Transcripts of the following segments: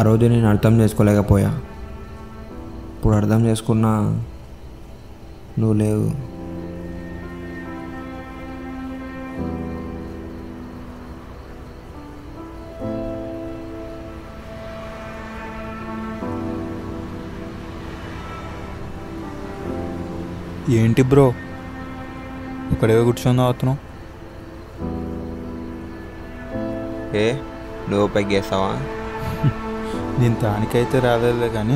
ఆ రోజు నేను అర్థం చేసుకోలేకపోయా ఇప్పుడు అర్థం చేసుకున్నా నువ్వు లేవు ఏంటి బ్రో ఇక్కడే కూర్చొని అవుతున్నావు ఏ నువ్వు పెగ్గేస్తావా దీని దానికైతే రాలేదులే కానీ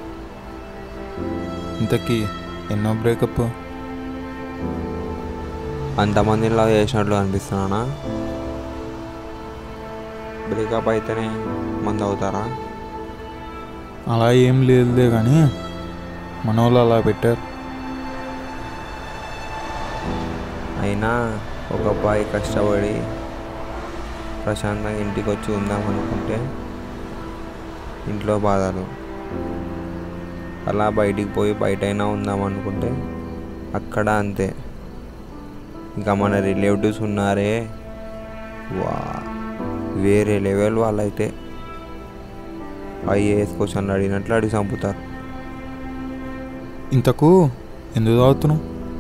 ఇంతకీ ఎన్నో బ్రేకప్ అంతమంది లవ్ చేసినట్లు అనిపిస్తున్నానా బ్రేకప్ అయితేనే మంది అవుతారా అలా ఏం లేదులే కానీ మన వాళ్ళు అలా పెట్టారు అయినా ఒక అబ్బాయి కష్టపడి ప్రశాంతంగా ఇంటికి వచ్చి ఉందాం అనుకుంటే ఇంట్లో బాధలు అలా బయటికి పోయి బయటైనా ఉందాం అనుకుంటే అక్కడ అంతే ఇంకా మన రిలేటివ్స్ ఉన్నారే వా వేరే లెవెల్ వాళ్ళైతే ఐఏఎస్ క్వశ్చన్లు అడిగినట్లు అడిగి చంపుతారు ఇంతకు ఎందుకు తాగుతున్నావు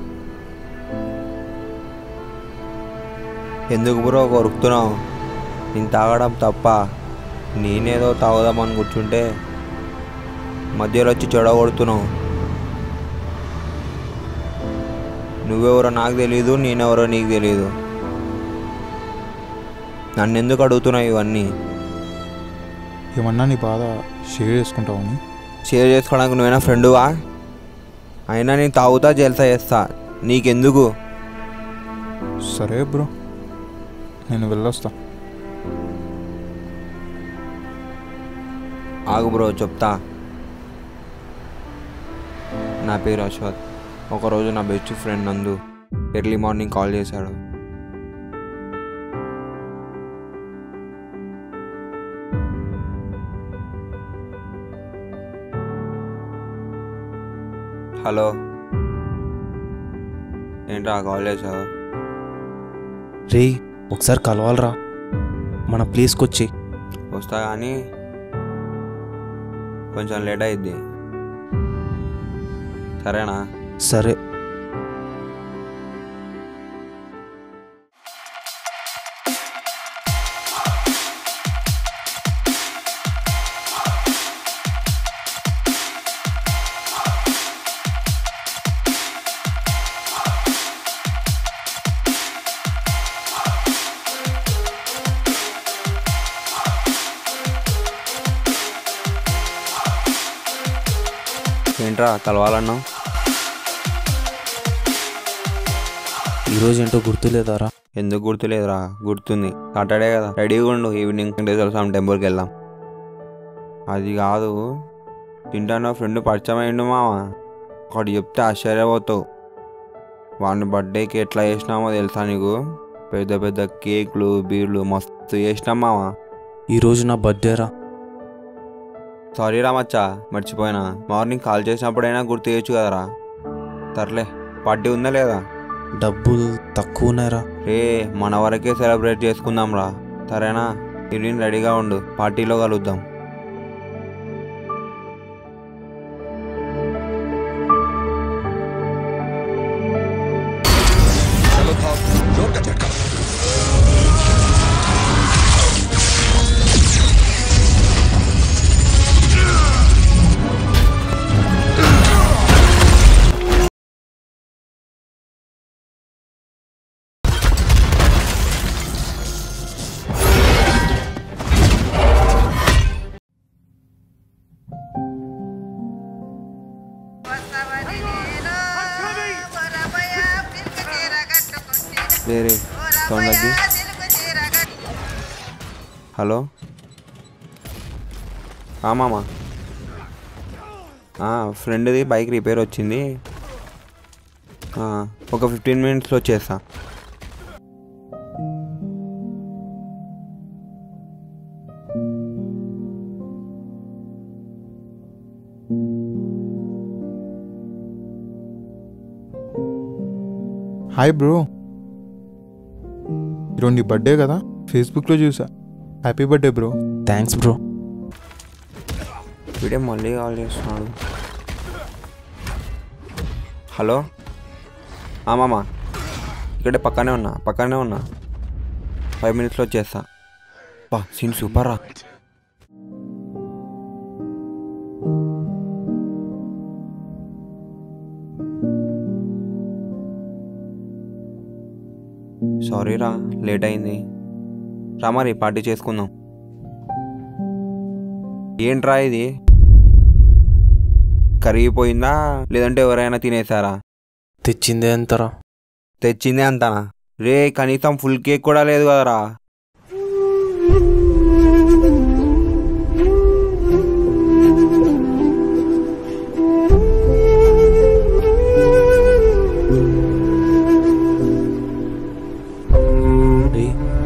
ఎందుకు బ్రో కొరుకుతున్నావు నేను తాగడం తప్ప నేనేదో తాగుదామని కూర్చుంటే మధ్యలో వచ్చి చెడగొడుతున్నావు నువ్వెవరో నాకు తెలియదు నేనెవరో నీకు తెలియదు నన్ను ఎందుకు అడుగుతున్నావు ఇవన్నీ ఏమన్నా నీ బాధ షేర్ చేసుకుంటావని షేర్ చేసుకోవడానికి నువ్వేనా ఫ్రెండువా అయినా నేను తాగుతా జల్సా చేస్తా నీకెందుకు సరే బ్రో నేను వెళ్ళొస్తా ఆగు బ్రో చెప్తా నా పేరు అశ్వత్ ఒకరోజు నా best friend Nandu early morning call చేశాడు హలో ఏంట్రా కాల్ చేశావు రే ఒకసారి కలవాలరా మన ప్లేస్కి వచ్చి వస్తా కానీ కొంచెం లేట్ అయిద్ది సరేనా సరే ఏంట్రా కలవాలన్నావు ఈరోజు ఏంటో గుర్తులేదారా ఎందుకు గుర్తులేదురా గుర్తుంది సాటర్డే కదా రెడీగా ఉండు ఈవినింగ్ వెంకటేశ్వర స్వామి టెంపుల్కి వెళ్దాం అది కాదు తింటాను ఫ్రెండ్ పరిచయం అయిండు మామ ఒకటి చెప్తే ఆశ్చర్యపోతావు వాడిని బర్త్డేకి ఎట్లా చేసినామో తెలుసా నీకు పెద్ద పెద్ద కేకులు బీర్లు మస్తు చేసినాం మామ ఈరోజు నా బర్త్డే రా సారీ రా మచ్చా మర్చిపోయినా మార్నింగ్ కాల్ చేసినప్పుడైనా గుర్తు చేయొచ్చు కదరా సర్లే పార్టీ ఉందా లేదా డబ్బులు తక్కువ ఉన్నాయరా రే మన వరకే సెలబ్రేట్ చేసుకుందాం రా సరేనా ఈవినింగ్ రెడీగా ఉండు పార్టీలో కలుద్దాం వేరే సౌండ్ అది హలో ఆ మామ ఫ్రెండ్ది బైక్ రిపేర్ వచ్చింది ఆ, ఒక ఫిఫ్టీన్ మినిట్స్లో వచ్చేస్తా హాయ్ బ్రో ఈరోజు నీ బర్త్డే కదా ఫేస్బుక్లో చూసా happy birthday bro thanks bro వీడే మళ్ళీ కాల్ చేస్తున్నాడు హలో ఆ మామ ఇక్కడే పక్కనే ఉన్నా పక్కనే ఉన్నా ఫైవ్ మినిట్స్లో వచ్చేస్తా బా సీన్ సూపర్ రా సారీ రా లేట్ అయింది రా మరి పార్టీ చేసుకుందాం ఏంట్రా ఇది కరిగిపోయిందా లేదంటే ఎవరైనా తినేసారా తెచ్చిందే ఎంతరా తెచ్చిందే అంతనా రే కనీసం ఫుల్ కేక్ కూడా లేదు కదరా రే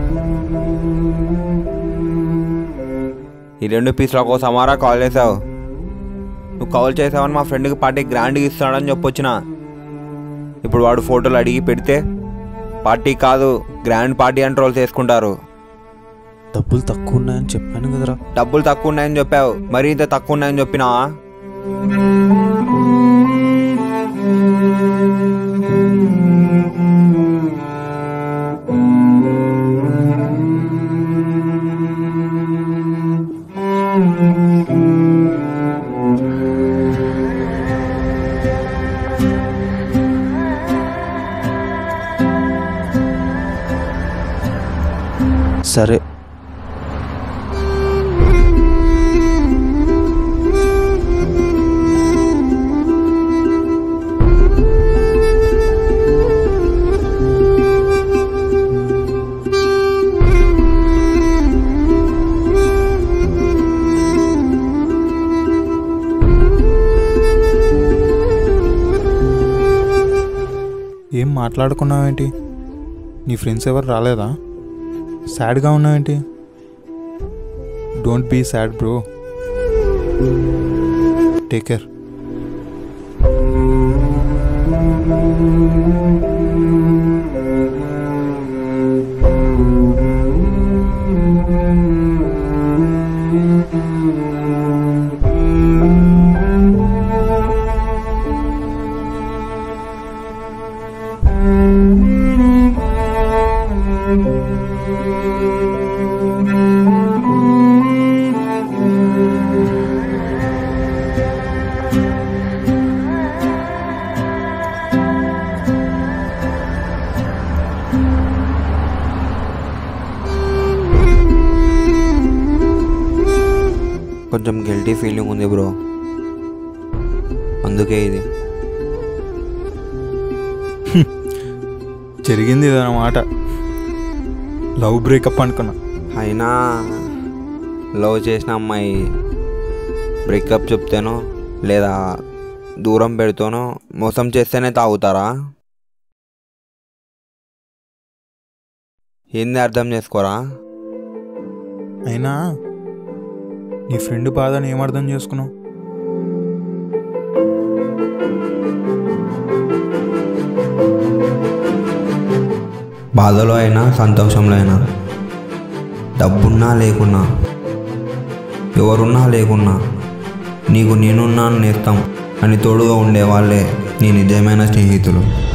ఈ రెండు పీసుల కోసమారా కాల్ చేసావు నువ్వు కాల్ చేసావని మా ఫ్రెండ్కి పార్టీ గ్రాండ్గా ఇస్తాడని చెప్పొచ్చిన ఇప్పుడు వాడు ఫోటోలు అడిగి పెడితే పార్టీ కాదు గ్రాండ్ పార్టీ అని ట్రోల్ చేసుకుంటారు డబ్బులు తక్కువ ఉన్నాయని చెప్పాను కదరా డబ్బులు తక్కువ ఉన్నాయని చెప్పావు మరీ ఇంత తక్కువ ఉన్నాయని చెప్పినావా సరే ఏం మాట్లాడుకున్నావేంటి నీ ఫ్రెండ్స్ ఎవరు రాలేదా సాడ్గా ఉన్నావేంటి don't be sad bro take care కొంచెం గిల్టీ ఫీలింగ్ ఉంది బ్రో అందుకే ఇది జరిగింది ఇదన్నమాట లవ్ బ్రేకప్ అనుకున్నా అయినా లవ్ చేసిన అమ్మాయి బ్రేకప్ చెప్తేనో లేదా దూరం పెడితేనో మోసం చేస్తేనే తాగుతారా ఏంది అర్థం చేసుకోరా అయినా నీ ఫ్రెండ్ బాధని ఏమర్థం చేసుకున్నావు బాధలో అయినా సంతోషంలో అయినా డబ్బున్నా లేకున్నా ఎవరున్నా లేకున్నా నీకు నేనున్నాను నేస్తాం అని తోడుగా ఉండేవాళ్ళే నీ నిజమైన స్నేహితులు